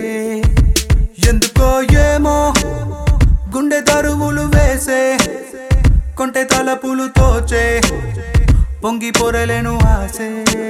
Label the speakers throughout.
Speaker 1: ఎందుకో ఏమో గుండె దరువులు వేసే కొంటె తలపులు తోచే పొంగి పొరలేను ఆసే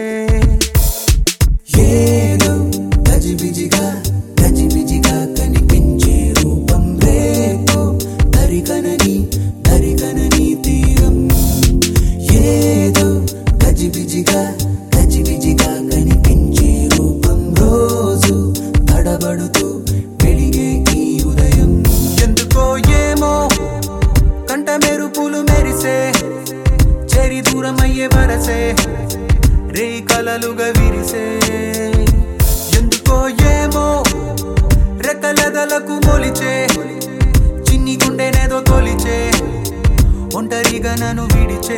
Speaker 2: ఏదో గజిబిజిగా గజిబిజిగా కనిపించే రూపం రేపో దరికనని దరికనని తీరం ఏదో గజిబిజిగా గజిబిజిగా కనిపించే రూపం రోజు తడబడుతూ వెలిగే ఈ ఉదయం
Speaker 1: ఎందుకో ఏమో కంట మెరుపులు మెరిసే చెరి దూరమయ్యే వరసే రే కలలుగా విరిసే ఎందుకో ఏమో రెక్కలదలకు మొలిచే చిన్ని గుండెనేదో తొలిచే ఒంటరిగా నన్ను విడిచే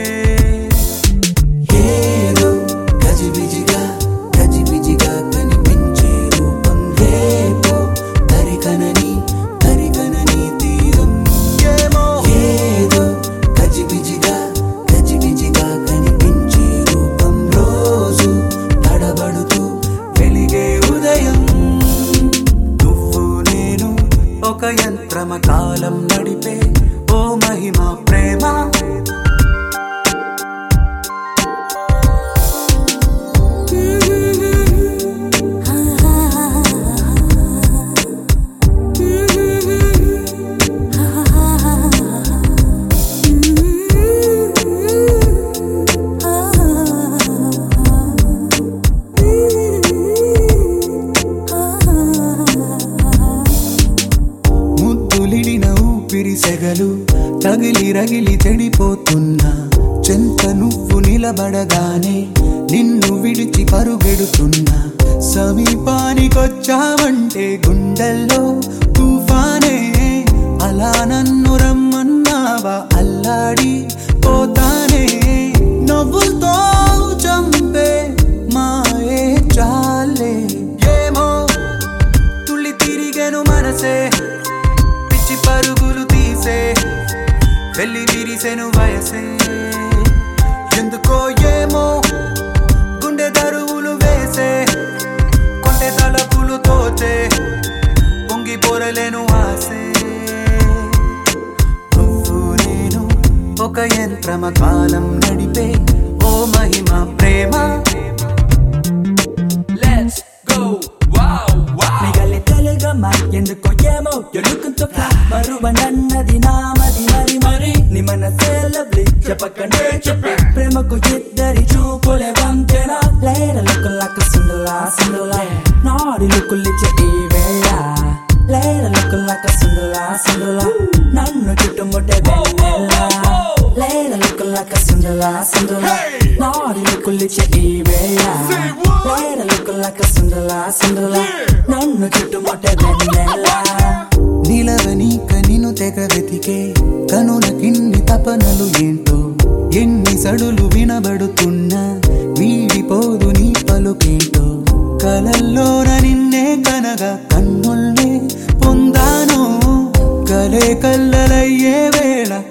Speaker 2: ఏదో గజిబిజిగా గజిబిజిగా కనిపించే రూపం రేపో దరికనని దరికనని తీరం
Speaker 1: ఏమో
Speaker 2: ఏదో గజిబిజిగా గజిబిజిగా కనిపించే రూపం రోజు తడబడుతూ వెలిగే ఉదయం
Speaker 1: నువ్వు నేను ఒక యంత్రమ కాలం నడిపే ఓ మహిమ ప్రేమ ముద్దులిడిన ఊపిరి సెగలు తగిలి రగిలి చెడిపోతున్నా చెంత నువ్వు నిలబడగానే నిన్ను విడిచి పరుగెడుతున్నా సమీపానికొచ్చావంటే గుండెల్లో తుఫానే అలా నన్ను రమ్మన్నావా అల్లాడి పోతానే నవ్వులతో చంపే మాయే చాలే ఏమో తుళ్ళి తిరిగెను మనసే పిచ్చి పరుగులు తీసే వెళ్ళి విరిసెను వయసే ఎందుకో ఏమో గుండె దరువులు వేసే కొంటె తలపులు తోచే పొంగి పొరలేను ఆసే నువ్వు నేను ఒక యంత్రమ కాలం నడిపే ఓ మహిమ ప్రేమ
Speaker 3: Let's go, wow, wow.
Speaker 4: మిగలి తెలుగమ్మ ఎందుకో ఏమో ఎలుకుంటూ మరువ నన్నది నామది మరి మరి నీ మనసే లవ్లీ చెప్పకండే చెప్పి ప్రేమకు ఇద్దరి చూపులే వంతెన లేర లుక్కులకు సుందలా సుందలా నాడి లుక్కులిచ్చే ఈ వేళ లేర లుక్కులకు సుందలా సుందలా నన్ను చుట్టుముట్టే వెన్నెల లేర లుక్కులకు సుందలా సుందలా నాడి లుక్కులిచ్చే ఈ వేళ లేర లుక్కులకు సుందలా సుందలా నన్ను చుట్టుముట్టే వెన్నెల
Speaker 1: నిలవనీక నిన్ను తెగ వెతికే కనుల కిన్ని తపనలు ఏంటో ఎన్ని సడులు వినబడుతున్నా వీడిపోదు నీ పలుకేంటో కలల్లోన నిన్నే కనగా కన్నుల్నే పొందాను కలే కల్లలయ్యే వేళ